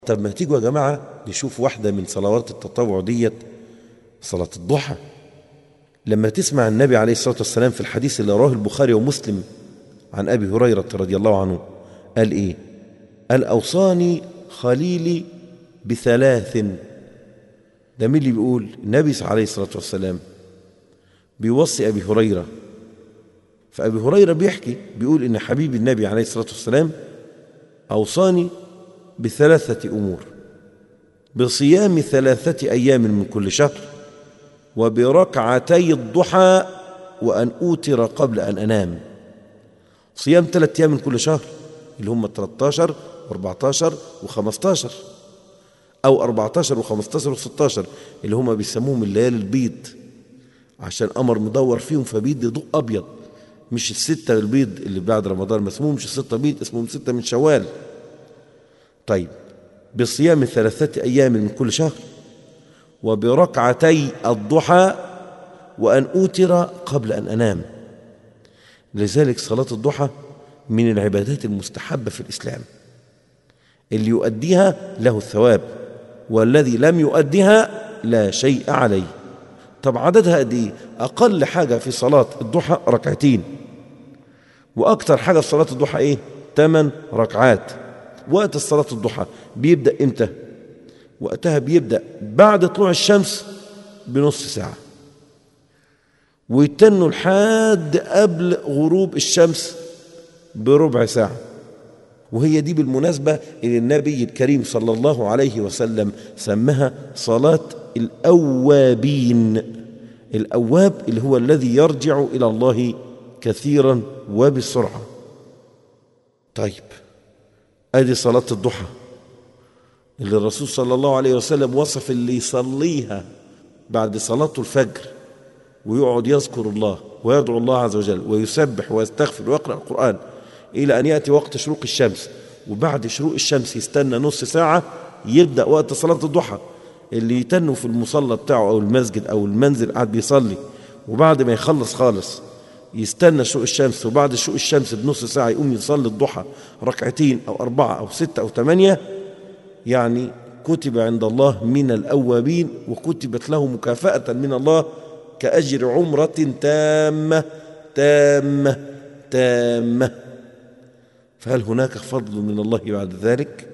طب ما تيجوا يا جماعة نشوف واحدة من صلوات التطوع ديت صلاة الضحى لما تسمع النبي عليه الصلاة والسلام في الحديث اللي رواه البخاري ومسلم عن أبي هريرة رضي الله عنه قال إيه قال أوصاني خليلي بثلاث ده مين اللي بيقول النبي عليه الصلاة والسلام بيوصي أبي هريرة فأبي هريرة بيحكي بيقول إن حبيب النبي عليه الصلاة والسلام أوصاني بثلاثة أمور بصيام ثلاثة أيام من كل شهر وبركعتي الضحى وأن أوتر قبل أن أنام صيام ثلاثة أيام من كل شهر اللي هم 13 و14 و15 أو 14 و15 و16 اللي هم بيسموهم الليالي البيض عشان قمر مدور فيهم فبيدي ضوء أبيض مش الستة البيض اللي بعد رمضان ما اسمهم مش الستة بيض اسمهم ستة من شوال طيب بصيام ثلاثة أيام من كل شهر وبركعتي الضحى وأن أوتر قبل أن أنام لذلك صلاة الضحى من العبادات المستحبة في الإسلام اللي يؤديها له الثواب والذي لم يؤديها لا شيء عليه طب عددها قد ايه اقل حاجه في صلاه الضحى ركعتين واكثر حاجه في صلاه الضحى ايه ثمان ركعات وقت صلاه الضحى بيبدا امتى وقتها بيبدا بعد طلوع الشمس بنص ساعه ويتنوا لحد قبل غروب الشمس بربع ساعه وهي دي بالمناسبة اللي النبي الكريم صلى الله عليه وسلم سمها صلاة الأوابين الأواب اللي هو الذي يرجع إلى الله كثيرا وبسرعة طيب أدي صلاة الضحى اللي الرسول صلى الله عليه وسلم وصف اللي يصليها بعد صلاة الفجر ويقعد يذكر الله ويدعو الله عز وجل ويسبح ويستغفر ويقرأ القرآن إلى أن يأتي وقت شروق الشمس وبعد شروق الشمس يستنى نص ساعة يبدأ وقت صلاة الضحى اللي يتنوا في المصلى بتاعه أو المسجد أو المنزل قاعد بيصلي وبعد ما يخلص خالص يستنى شروق الشمس وبعد شروق الشمس بنص ساعة يقوم يصلي الضحى ركعتين أو أربعة أو ستة أو ثمانية يعني كتب عند الله من الأوابين وكتبت له مكافأة من الله كأجر عمرة تامة تامة تامة فهل هناك فضل من الله بعد ذلك